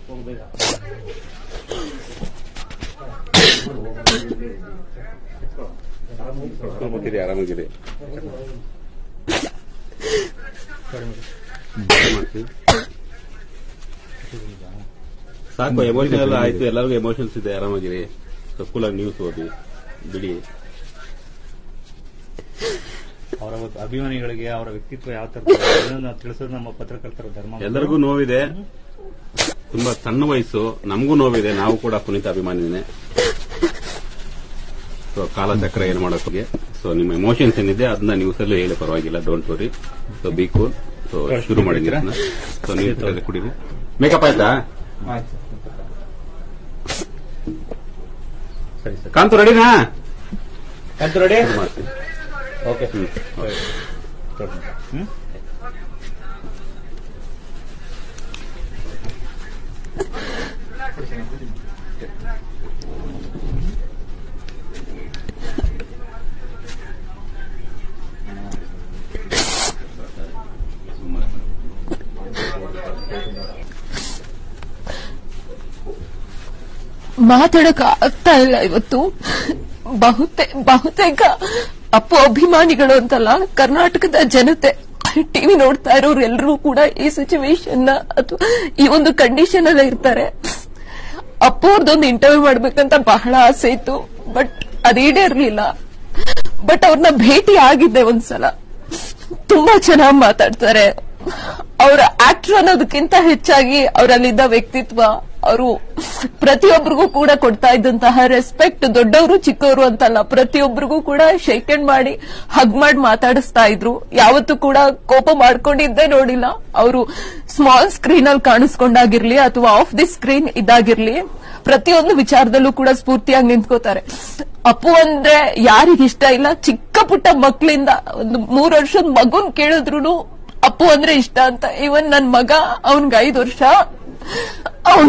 ಆರಾಮಾಗಿರಿ ಆರಾಮಾಗಿರಿ ಸಾಕು ಎಮೋಷನ್ ಎಲ್ಲ ಆಯ್ತು ಎಲ್ಲರಿಗೂ ಎಮೋಷನ್ಸ್ ಇದೆ ಆರಾಮಾಗಿರಿ ಕೂಲಾಗಿ ನ್ಯೂಸ್ ಓದಿ ಬಿಡಿ ಅವರ ಅಭಿಮಾನಿಗಳಿಗೆ ಅವರ ವ್ಯಕ್ತಿತ್ವ ಯಾವ ತರ ನಾವು ತಿಳಿಸೋದು ನಮ್ಮ ಪತ್ರಕರ್ತರ ಧರ್ಮ ಎಲ್ಲರಿಗೂ ನೋವಿದೆ ತುಂಬಾ ಸಣ್ಣ ವಯಸ್ಸು ನಮಗೂ ನೋವಿದೆ ನಾವು ಕೂಡ ಪುನೀತ ಅಭಿಮಾನಿನೇ ಸೊ ಕಾಲಚಕ್ರ ಏನ್ ಮಾಡೋಕೆ ಸೊ ನಿಮ್ಮ ಎಮೋಷನ್ಸ್ ಏನಿದೆ ಅದನ್ನ ನ್ಯೂಸ್ ಅಲ್ಲಿ ಹೇಳಿ ಪರವಾಗಿಲ್ಲ don't worry so be cool so ಶುರು ಮಾಡಿ ಸೊ ನೀರು ಕುಡೀರಿ ಮೇಕಪ್ ಆಯ್ತಾ ಸರಿ ಸರ್ ಕಾಂತು ರೆಡಿನಾ ಅಂತ ರೆಡಿ ಮಾಡ್ತೀನಿ ಓಕೆ ಹ್ಮ್ ಹ್ಮ್ ಮಾತಾಡಕ್ ಆಗ್ತಾ ಇಲ್ಲ ಇವತ್ತು ಬಹುತೇ ಬಹುತೇಕ ಅಪ್ಪು ಅಭಿಮಾನಿಗಳು ಅಂತಲ್ಲ ಕರ್ನಾಟಕದ ಜನತೆ ಟಿವಿ ನೋಡ್ತಾ ಇರೋರು ಎಲ್ಲರೂ ಕೂಡ ಈ ಸಿಚುವೇಶನ್ ಅಥವಾ ಈ ಒಂದು ಕಂಡೀಷನ್ ಅಲ್ಲೇ ಇರ್ತಾರೆ ಅಪ್ಪು ಅವ್ರದ್ದೊಂದು ಇಂಟರ್ವ್ಯೂ ಮಾಡ್ಬೇಕಂತ ಬಹಳ ಆಸೆ ಇತ್ತು ಬಟ್ ಅದು ಈಡೇರ್ಲಿಲ್ಲ ಬಟ್ ಅವ್ರನ್ನ ಭೇಟಿ ಆಗಿದ್ದೆ ಒಂದ್ಸಲ ತುಂಬಾ ಚೆನ್ನಾಗಿ ಮಾತಾಡ್ತಾರೆ ಅವರ ಆಕ್ಟರ್ ಅನ್ನೋದಕ್ಕಿಂತ ಹೆಚ್ಚಾಗಿ ಅವರಲ್ಲಿದ್ದ ವ್ಯಕ್ತಿತ್ವ ಅವರು ಪ್ರತಿಯೊಬ್ಬರಿಗೂ ಕೂಡ ಕೊಡ್ತಾ ಇದ್ದಂತಹ ರೆಸ್ಪೆಕ್ಟ್ ದೊಡ್ಡವರು ಚಿಕ್ಕವರು ಅಂತಲ್ಲ ಪ್ರತಿಯೊಬ್ಬರಿಗೂ ಕೂಡ ಶೇಕ್ ಹ್ಯಾಂಡ್ ಮಾಡಿ ಹಗ್ ಮಾಡಿ ಮಾತಾಡಿಸ್ತಾ ಇದ್ರು ಯಾವತ್ತೂ ಕೂಡ ಕೋಪ ಮಾಡ್ಕೊಂಡಿದ್ದೇ ನೋಡಿಲ್ಲ ಅವರು ಸ್ಮಾಲ್ ಸ್ಕ್ರೀನ್ ಅಲ್ಲಿ ಕಾಣಿಸ್ಕೊಂಡಾಗಿರ್ಲಿ ಅಥವಾ ಆಫ್ ದಿ ಸ್ಕ್ರೀನ್ ಇದಾಗಿರ್ಲಿ ಪ್ರತಿಯೊಂದು ವಿಚಾರದಲ್ಲೂ ಕೂಡ ಸ್ಫೂರ್ತಿಯಾಗಿ ನಿಂತ್ಕೋತಾರೆ ಅಪ್ಪು ಅಂದ್ರೆ ಯಾರಿಗಿಷ್ಟ ಇಲ್ಲ ಚಿಕ್ಕ ಪುಟ್ಟ ಮಕ್ಕಳಿಂದ ಒಂದು ಮೂರು ವರ್ಷದ ಮಗುನ್ ಕೇಳಿದ್ರು ಅಪ್ಪು ಅಂದ್ರೆ ಇಷ್ಟ ಅಂತ ಇವನ್ ನನ್ ಮಗ ಅವನ್ಗೆ ಐದು ವರ್ಷ